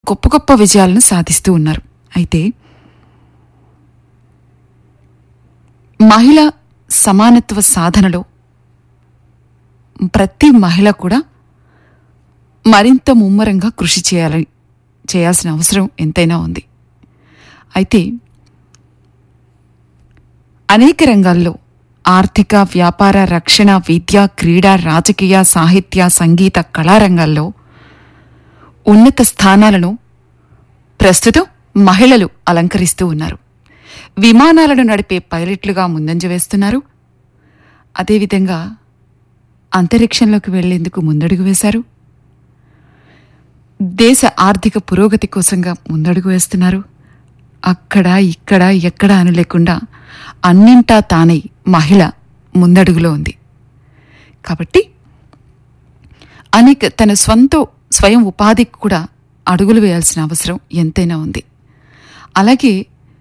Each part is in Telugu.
గొప్ప గొప్ప విజయాలను సాధిస్తూ ఉన్నారు అయితే మహిళ సమానత్వ సాధనలో ప్రతి మహిళ కూడా మరింత ముమ్మరంగా కృషి చేయాలి చేయాల్సిన అవసరం ఎంతైనా ఉంది అయితే అనేక రంగాల్లో ఆర్థిక వ్యాపార రక్షణ విద్య క్రీడ రాజకీయ సాహిత్య సంగీత కళారంగాల్లో ఉన్నత స్థానాలను ప్రస్తుతం మహిళలు అలంకరిస్తూ ఉన్నారు విమానాలను నడిపే పైలట్లుగా ముందంజ వేస్తున్నారు అదేవిధంగా అంతరిక్షంలోకి వెళ్లేందుకు ముందడుగు వేశారు దేశ ఆర్థిక పురోగతి కోసంగా ముందడుగు వేస్తున్నారు అక్కడ ఇక్కడ ఎక్కడ అని లేకుండా అన్నింటా తానై మహిళ ముందడుగులో ఉంది కాబట్టి అనేక తన స్వంత స్వయం ఉపాధికి కూడా అడుగులు వేయాల్సిన అవసరం ఎంతైనా ఉంది అలాగే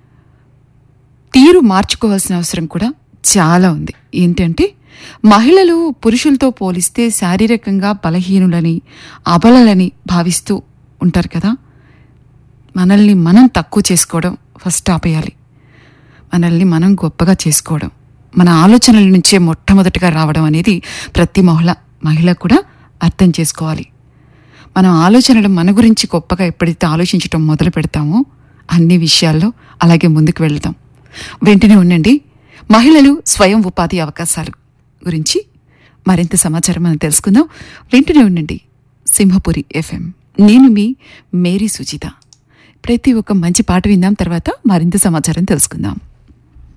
తీరు మార్చుకోవాల్సిన అవసరం కూడా చాలా ఉంది ఏంటంటే మహిళలు పురుషులతో పోలిస్తే శారీరకంగా బలహీనులని అబలలని భావిస్తూ ఉంటారు కదా మనల్ని మనం తక్కువ చేసుకోవడం ఫస్ట్ ఆపేయాలి మనల్ని మనం గొప్పగా చేసుకోవడం మన ఆలోచనల నుంచే మొట్టమొదటిగా రావడం అనేది ప్రతి మహిళ మహిళ కూడా అర్థం చేసుకోవాలి మనం ఆలోచనలు మన గురించి గొప్పగా ఎప్పుడైతే ఆలోచించటం మొదలు పెడతామో అన్ని విషయాల్లో అలాగే ముందుకు వెళ్తాం వెంటనే ఉండండి మహిళలు స్వయం ఉపాధి అవకాశాలు గురించి మరింత సమాచారం మనం తెలుసుకుందాం వెంటనే ఉండండి సింహపురి ఎఫ్ఎం నేను మీ మేరీ సుజిత ప్రతి ఒక్క మంచి పాట విందాం తర్వాత మరింత సమాచారం తెలుసుకుందాం